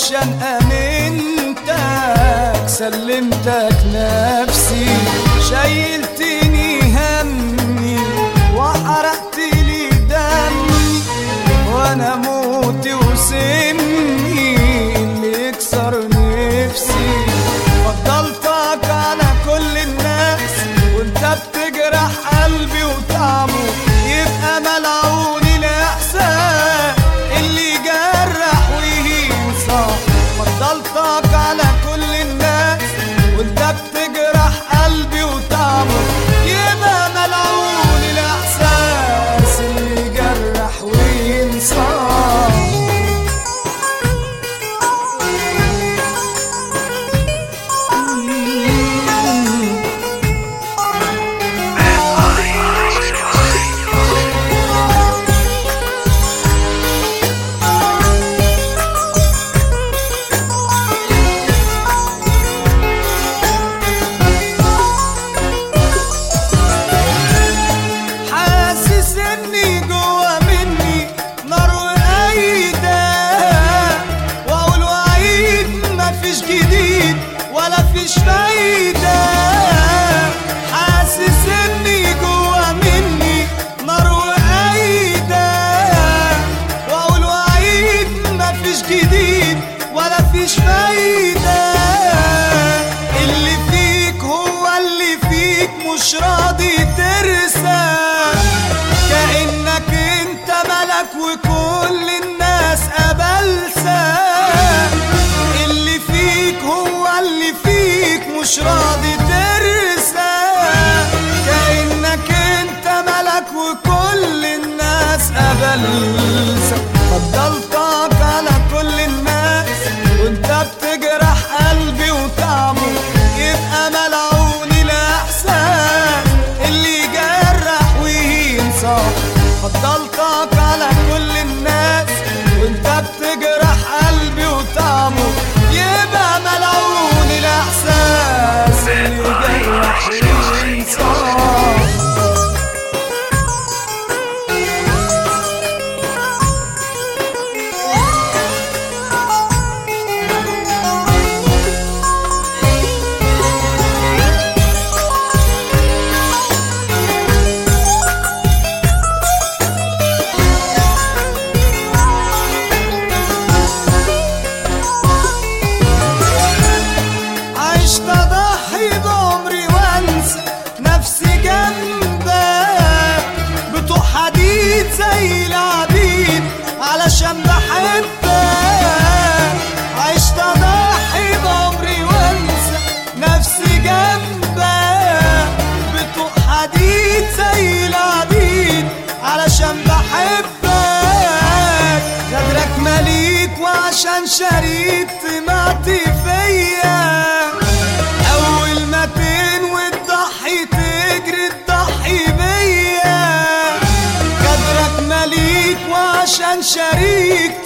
وعشان امنتك سلمتك نفسي شايلتني همي وحرقت لي دمي وانا موتي وسمي اللي يكسر نفسي فضلتك على كل الناس وانت بتجرح قلبي وطعمه يبقى ملعون الاحسان اللي يجرح ويهين صح فضلتك على كل الناس وانت بتجرح قلبي وطعمه يبقى ملعون الاحساس اللي يجرح وينصاف حاسس اني جوا مني نار وقايدة واقول وعيد مفيش جديد ولا فيش فايدة حاسس اني جوا مني نار وقايدة واقول وعيد مفيش جديد ولا فيش فايدة اللي فيك هو اللي فيك مش راضي ترسى كأنك انت ملك وكل الناس أبلسة اللي فيك هو اللي فيك مش راضي ترسى كأنك انت ملك وكل الناس أبلسة فضلتك على كل الناس وانت بتجرح قلبي وطعمه يبقى ملعون الإحسان اللي يجرح ويهين صح فضلتك على كل الناس وانت بتجرح قلبي وطعمه يبقى ملعون الإحساس اللي يجرح ويهين صح عشت اضحي بعمري وانسى نفسي جنبك بتوع حديد زي العبيد علشان بحبك عشت اضحي بعمري وانسى نفسي جنبك بتوع حديد زي العبيد علشان بحبك قدرك مليك وعشان شريك طمعت فيا اول ما تنوي تضحي تجري تضحي بيا قدرك مليك وعشان شريك